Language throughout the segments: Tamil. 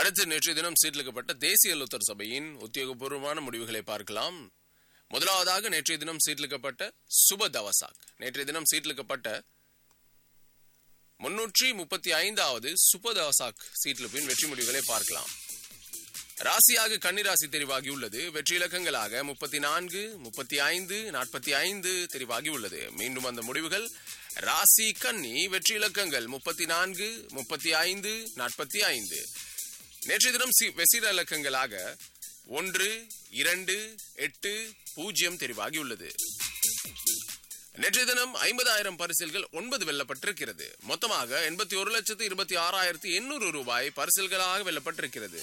அடுத்து நேற்றைய தினம் சீர்லிக்கப்பட்ட தேசிய லுத்தர் சபையின் உத்தியோகபூர்வமான முடிவுகளை பார்க்கலாம் முதலாவதாக நேற்றைய தினம் சீர்லிக்கப்பட்ட சுப தவசாக் நேற்றைய தினம் சீர்லிக்கப்பட்ட முன்னூற்றி முப்பத்தி ஐந்தாவது சுப தவசாக் சீட்லிப்பின் வெற்றி முடிவுகளை பார்க்கலாம் ராசியாக கன்னிராசி தெரிவாகி உள்ளது வெற்றி இலக்கங்களாக முப்பத்தி நான்கு முப்பத்தி ஐந்து நாற்பத்தி ஐந்து தெரிவாகி உள்ளது மீண்டும் அந்த முடிவுகள் ராசி கன்னி வெற்றி இலக்கங்கள் முப்பத்தி நான்கு முப்பத்தி ஐந்து நாற்பத்தி ஐந்து நேற்றைய தினம் சி- வெசிர இலக்கங்களாக ஒன்று இரண்டு எட்டு பூஜ்ஜியம் தெரிவாகி உள்ளது நேற்றைய தினம் ஐம்பதாயிரம் பரிசில்கள் ஒன்பது வெல்லப்பட்டிருக்கிறது மொத்தமாக எண்பத்தி ஒரு லட்சத்து இருபத்தி ஆறாயிரத்தி எண்ணூறு ரூபாய் பரிசில்களாக வெல்லப்பட்டிருக்கிறது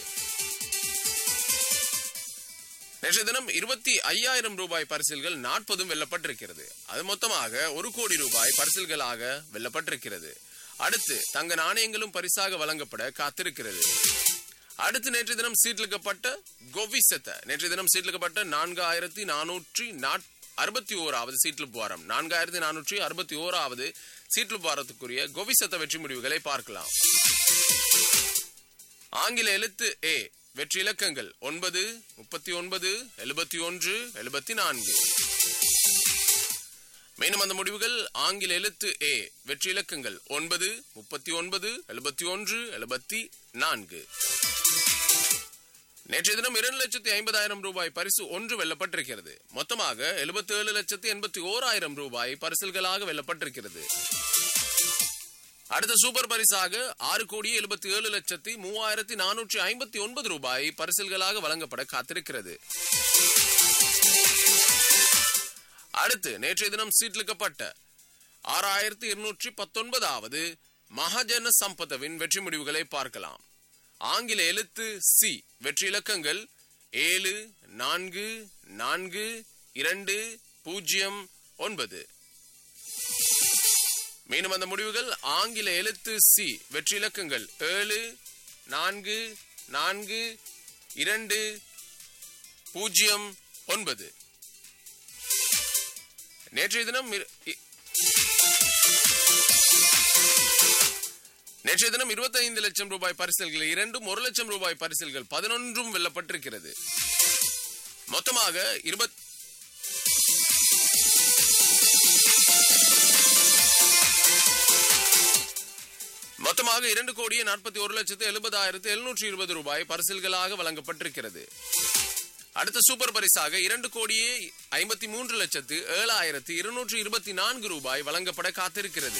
நேற்றைய தினம் இருபத்தி ஐயாயிரம் ரூபாய் பரிசில்கள் நாற்பதும் வெல்லப்பட்டிருக்கிறது அது மொத்தமாக ஒரு கோடி ரூபாய் பரிசில்களாக வெல்லப்பட்டிருக்கிறது அடுத்து தங்க நாணயங்களும் பரிசாக வழங்கப்பட காத்திருக்கிறது அடுத்து நேற்று தினம் சீட்லிக்கப்பட்ட கோவிசத்த நேற்று தினம் சீட்லிக்கப்பட்ட நான்காயிரத்தி நானூற்றி நாற்- அறுபத்தி ஓராவது சீட்லிப் வாரம் நான்காயிரத்தி நானூற்றி அறுபத்தி ஓராவது சீட்லிப் வாரத்துக்குரிய கோவிசத்த வெற்றி முடிவுகளை பார்க்கலாம் ஆங்கில எழுத்து ஏ வெற்றி இலக்கங்கள் ஒன்பது முப்பத்தி ஒன்பது எழுபத்தி ஒன்று எழுபத்தி நான்கு மேலும் அந்த முடிவுகள் ஆங்கில எழுத்து ஏ வெற்றி இலக்கங்கள் ஒன்பது முப்பத்தி ஒன்பது எழுபத்தி ஒன்று எழுபத்தி நான்கு நேற்றைய தினம் இரண்டு லட்சத்தி ஐம்பதாயிரம் ரூபாய் பரிசு ஒன்று வெல்லப்பட்டிருக்கிறது மொத்தமாக எழுபத்தி ஏழு லட்சத்தி எண்பத்தி ஓராயிரம் ரூபாய் பரிசல்களாக வெல்லப்பட்டிருக்கிறது அடுத்த சூப்பர் பரிசாக ஆறு கோடி எழுபத்தி ஏழு லட்சத்தி மூவாயிரத்தி நானூற்றி ஐம்பத்தி ஒன்பது ரூபாய் பரிசில்களாக வழங்கப்பட காத்திருக்கிறது அடுத்து நேற்றைய தினம் சீட்லிக்கப்பட்ட ஆறாயிரத்தி இருநூற்றி பத்தொன்பதாவது மகாஜன சம்பதவின் வெற்றி முடிவுகளை பார்க்கலாம் ஆங்கில எழுத்து சி வெற்றி இலக்கங்கள் ஏழு நான்கு நான்கு இரண்டு பூஜ்ஜியம் ஒன்பது மீண்டும் அந்த முடிவுகள் ஆங்கில எழுத்து சி வெற்றி இலக்கங்கள் ஏழு நான்கு நான்கு இரண்டு பூஜ்ஜியம் ஒன்பது நேற்றைய தினம் இரு- இ- நேற்றைய தினம் 25 லட்சம் ரூபாய் பரிசல்கள் இரண்டும் ஒரு லட்சம் ரூபாய் பரிசல்கள் பதினொன்றும் வெல்லப்பட்டிருக்கிறது மொத்தமாக இருபத் மொத்தமாக இரண்டு கோடியே நாற்பத்தி ஒரு லட்சத்து எழுபதாயிரத்து எழுநூற்றி இருபது ரூபாய் பரிசில்களாக வழங்கப்பட்டிருக்கிறது அடுத்த சூப்பர் பரிசாக இரண்டு கோடியே ஐம்பத்தி மூன்று லட்சத்து ஏழாயிரத்து இருநூற்று இருபத்தி நான்கு ரூபாய் வழங்கப்பட காத்திருக்கிறது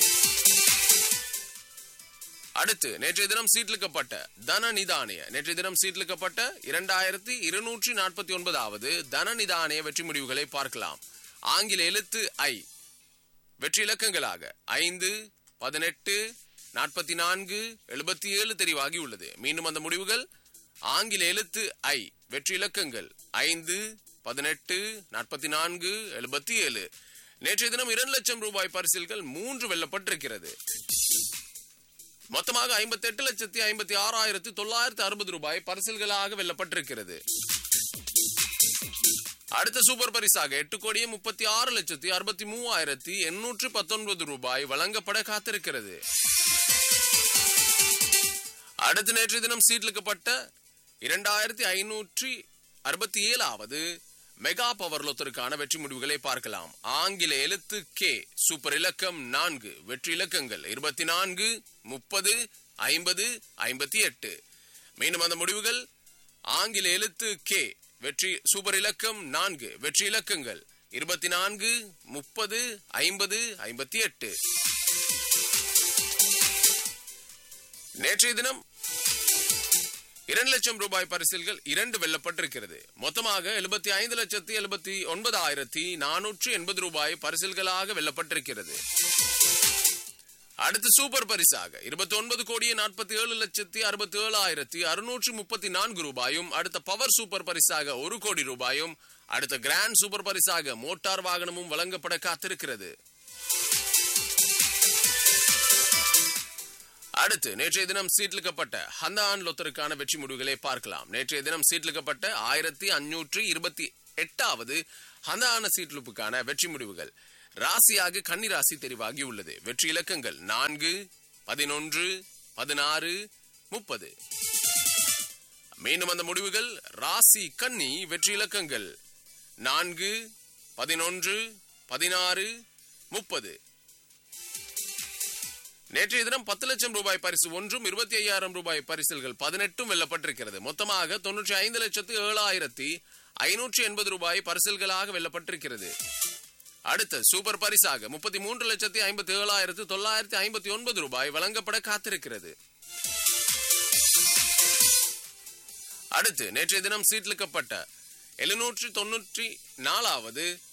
அடுத்து நேற்றைய தினம் சீட்லிக்கப்பட்ட தன நிதானிய நேற்றைய தினம் சீட்லிக்கப்பட்ட இரண்டாயிரத்தி இருநூற்றி நாற்பத்தி ஒன்பதாவது தன நிதானிய வெற்றி முடிவுகளை பார்க்கலாம் ஆங்கில எழுத்து ஐ வெற்றி இலக்கங்களாக ஐந்து பதினெட்டு நாற்பத்தி நான்கு எழுபத்தி ஏழு தெரிவாகி உள்ளது மீண்டும் அந்த முடிவுகள் ஆங்கில எழுத்து ஐ வெற்றி இலக்கங்கள் ஐந்து பதினெட்டு நாற்பத்தி நான்கு எழுபத்தி ஏழு நேற்றைய தினம் இரண்டு லட்சம் ரூபாய் பரிசில்கள் மூன்று வெல்லப்பட்டிருக்கிறது மொத்தமாக ஐம்பத்தி எட்டு லட்சத்தி ஐம்பத்தி ஆறாயிரத்தி தொள்ளாயிரத்தி அறுபது ரூபாய் பரிசில்களாக வெல்லப்பட்டிருக்கிறது அடுத்த சூப்பர் பரிசாக எட்டு கோடியே முப்பத்தி ஆறு லட்சத்தி அறுபத்தி மூவாயிரத்தி எண்ணூற்று பத்தொன்பது ரூபாய் வழங்கப்பட காத்திருக்கிறது அடுத்த நேற்று தினம் சீட்லிக்கப்பட்ட இரண்டாயிரத்தி ஐநூற்றி அறுபத்தி ஏழாவது மெகா பவர் லொத்தருக்கான வெற்றி முடிவுகளை பார்க்கலாம் ஆங்கில எழுத்து கே சூப்பர் இலக்கம் நான்கு வெற்றி இலக்கங்கள் இருபத்தி நான்கு முப்பது ஐம்பது ஐம்பத்தி எட்டு மீண்டும் அந்த முடிவுகள் ஆங்கில எழுத்து கே வெற்றி சூப்பர் இலக்கம் நான்கு வெற்றி இலக்கங்கள் இருபத்தி நான்கு முப்பது ஐம்பது ஐம்பத்தி எட்டு நேற்றைய தினம் இரண்டு லட்சம் ரூபாய் பரிசில்கள் இரண்டு வெல்லப்பட்டிருக்கிறது மொத்தமாக எழுபத்தி ஐந்து லட்சத்தி எழுபத்தி ஒன்பதாயிரத்தி நானூற்று எண்பது ரூபாய் பரிசில்களாக வெல்லப்பட்டிருக்கிறது அடுத்து சூப்பர் பரிசாக இருபத்தி ஒன்பது கோடியே நாற்பத்தி ஏழு லட்சத்தி அறுபத்தி ஏழாயிரத்தி அறுநூற்று முப்பத்தி நான்கு ரூபாயும் அடுத்த பவர் சூப்பர் பரிசாக ஒரு கோடி ரூபாயும் அடுத்த கிராண்ட் சூப்பர் பரிசாக மோட்டார் வாகனமும் வழங்கப்பட காத்திருக்கிறது அடுத்து நேற்றைய தினம் சீட்லிக்கப்பட்ட ஹந்தான் லொத்தருக்கான வெற்றி முடிவுகளை பார்க்கலாம் நேற்றைய தினம் சீட்லிக்கப்பட்ட ஆயிரத்தி அஞ்சூற்றி இருபத்தி எட்டாவது ஹந்தான சீட்லுப்புக்கான வெற்றி முடிவுகள் ராசியாக கன்னி ராசி தெரிவாகி உள்ளது வெற்றி இலக்கங்கள் நான்கு பதினொன்று பதினாறு முப்பது மீண்டும் அந்த முடிவுகள் ராசி கன்னி வெற்றி இலக்கங்கள் நான்கு பதினொன்று பதினாறு முப்பது நேற்றைய தினம் பத்து லட்சம் ரூபாய் பரிசு ஒன்றும் இருபத்தி ஐயாயிரம் ரூபாய் பரிசில்கள் பதினெட்டும் வெல்லப்பட்டிருக்கிறது மொத்தமாக தொன்னூற்றி ஐந்து லட்சத்து ஏழாயிரத்தி ஐநூற்றி எண்பது ரூபாய் பரிசில்களாக வெல்லப்பட்டிருக்கிறது அடுத்த சூப்பர் பரிசாக முப்பத்தி மூன்று லட்சத்தி ஐம்பத்தி ஏழாயிரத்து தொள்ளாயிரத்தி ஐம்பத்தி ஒன்பது ரூபாய் வழங்கப்பட காத்திருக்கிறது அடுத்து நேற்றைய தினம் சீட்லிக்கப்பட்ட எழுநூற்றி தொன்னூற்றி நாலாவது